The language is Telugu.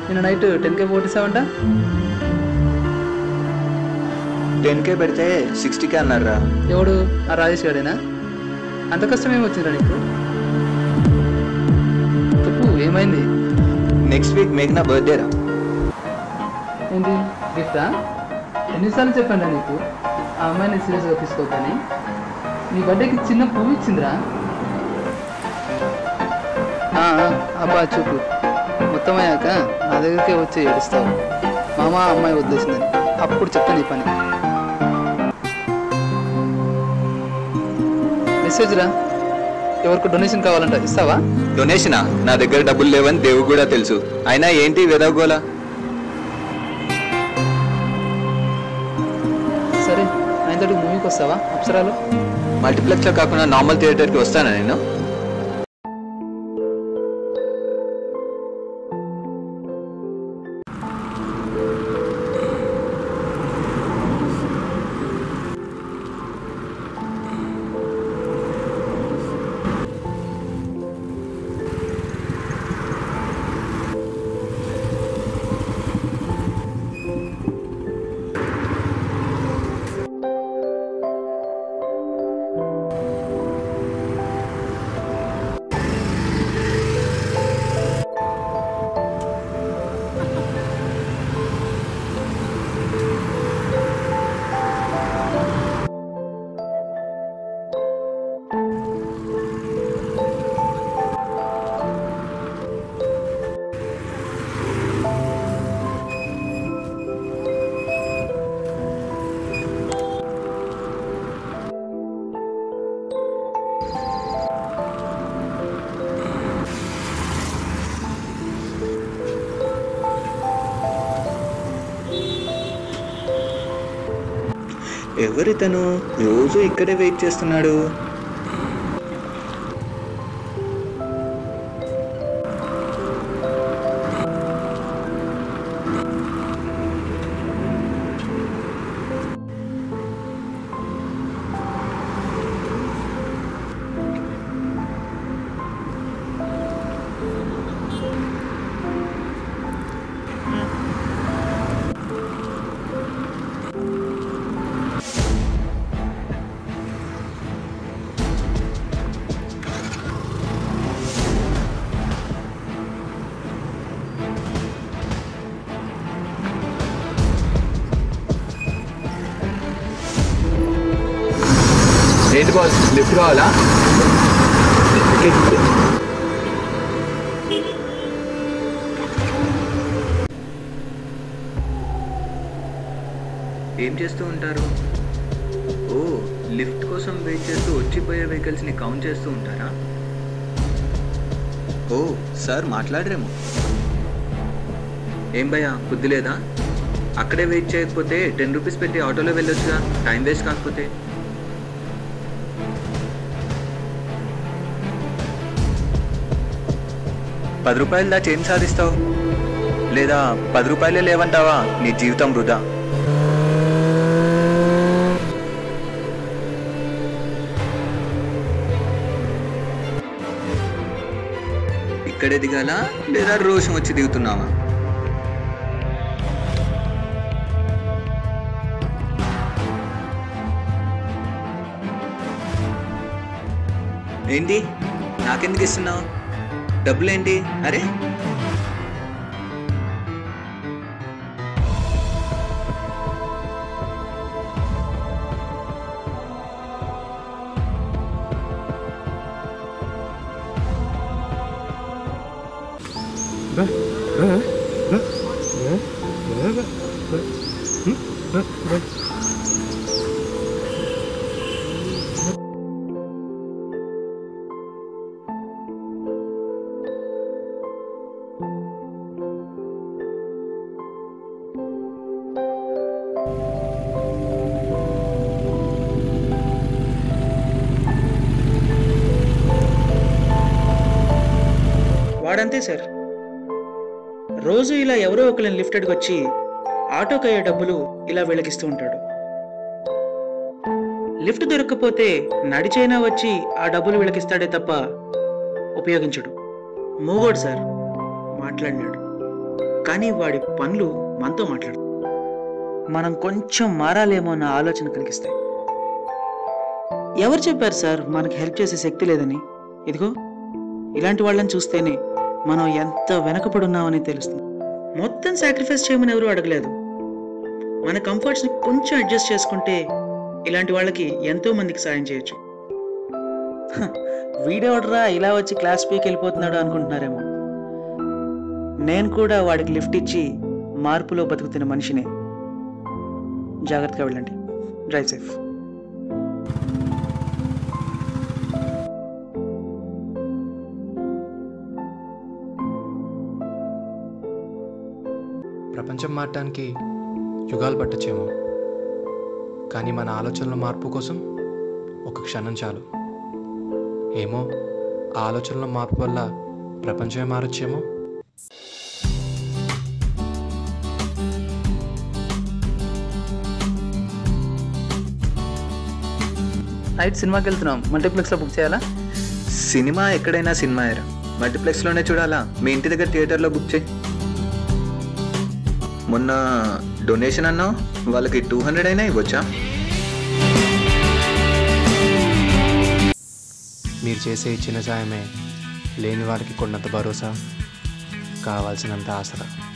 నిన్న నైట్ టెన్ కే పోటీసావంట టెన్ కే పెడితే సిక్స్టీకే అన్నారా ఎవడు ఆ రాజేష్ గాడేనా అంత కష్టం ఏమి వచ్చిందిరా నీకు చెప్పు ఏమైంది నెక్స్ట్ వీక్ మేఘ్నా బర్త్డే రా ఏంటి గిఫ్టా ఎన్నిసార్లు చెప్పాను నీకు ఆ అమ్మాయిని సీరియస్గా తీసుకోవద్దని నీ బర్త్డేకి చిన్న పువ్వు ఇచ్చిందిరా ఆ, ఆ, అబ్బా చూపు మొత్తం అయ్యాక నా దగ్గరికే వచ్చి ఏడుస్తావు మామ ఆ అమ్మాయి వదిలేసిందని అప్పుడు చెప్తా నీ పని మెసేజ్ రా ఎవరికి డొనేషన్ కావాలంట ఇస్తావా డొనేషనా నా దగ్గర డబ్బులు లేవని దేవుడు కూడా తెలుసు అయినా ఏంటి వెదగోలా సరే ఆయనతోటి మూవీకి వస్తావా అప్సరాలు మల్టీప్లెక్స్లో కాకుండా నార్మల్ థియేటర్కి వస్తానా నేను ఎవరితను రోజు ఇక్కడే వెయిట్ చేస్తున్నాడు ఏంటి బాస్ లిఫ్ట్ కావాలా ఏం చేస్తూ ఉంటారు ఓ లిఫ్ట్ కోసం వెయిట్ చేస్తూ వచ్చిపోయే వెహికల్స్ని కౌంట్ చేస్తూ ఉంటారా ఓ సార్ మాట్లాడరేమో ఏం భయ్యా బుద్ధి లేదా అక్కడే వెయిట్ చేయకపోతే టెన్ రూపీస్ పెట్టి ఆటోలో వెళ్ళొచ్చుగా టైం వేస్ట్ కాకపోతే పది రూపాయలు దాచి ఏం సాధిస్తావు లేదా పది రూపాయలే లేవంటావా నీ జీవితం వృధా ఇక్కడే దిగాలా లేదా రోషం వచ్చి దిగుతున్నావా ఏంటి నాకెందుకు ఇస్తున్నావు డబ్బులేంటి అరే వాడంతే సార్ రోజు ఇలా ఎవరో ఒకరిని లిఫ్టెడ్కి వచ్చి ఆటోకి అయ్యే డబ్బులు ఇలా వీళ్ళకిస్తూ ఉంటాడు లిఫ్ట్ దొరక్కపోతే నడిచైనా వచ్చి ఆ డబ్బులు వీళ్ళకిస్తాడే తప్ప ఉపయోగించడు మూగోడు సార్ మాట్లాడినాడు కానీ వాడి పనులు మనతో మాట్లాడు మనం కొంచెం మారాలేమో అన్న ఆలోచన కలిగిస్తాయి ఎవరు చెప్పారు సార్ మనకి హెల్ప్ చేసే శక్తి లేదని ఇదిగో ఇలాంటి వాళ్ళని చూస్తేనే మనం ఎంత వెనకపడి ఉన్నామని తెలుస్తుంది మొత్తం సాక్రిఫైస్ చేయమని ఎవరు అడగలేదు మన కంఫర్ట్స్ని కొంచెం అడ్జస్ట్ చేసుకుంటే ఇలాంటి వాళ్ళకి ఎంతో మందికి సాయం చేయొచ్చు హ, వీడెవడరా ఇలా వచ్చి క్లాస్ పీకి వెళ్ళిపోతున్నాడు అనుకుంటున్నారేమో నేను కూడా వాడికి లిఫ్ట్ ఇచ్చి మార్పులో బతుకుతున్న మనిషినే జాగ్రత్తగా వెళ్ళండి డ్రైవ్ సేఫ్ ప్రపంచం మారటానికి యుగాలు పట్టచ్చేమో కానీ మన ఆలోచనల మార్పు కోసం ఒక క్షణం చాలు ఏమో ఆ ఆలోచనల మార్పు వల్ల ప్రపంచమే మారొచ్చేమో నైట్ సినిమాకి వెళ్తున్నాం మల్టీప్లెక్స్లో బుక్ చేయాలా సినిమా ఎక్కడైనా సినిమా ఎరా మల్టీప్లెక్స్లోనే చూడాలా మీ ఇంటి దగ్గర థియేటర్లో బుక్ చేయి మొన్న డొనేషన్ అన్నావు వాళ్ళకి టూ హండ్రెడ్ అయినా ఇవ్వచ్చా మీరు చేసే ఈ చిన్న సాయమే లేని వారికి కొన్నంత భరోసా కావాల్సినంత ఆసరా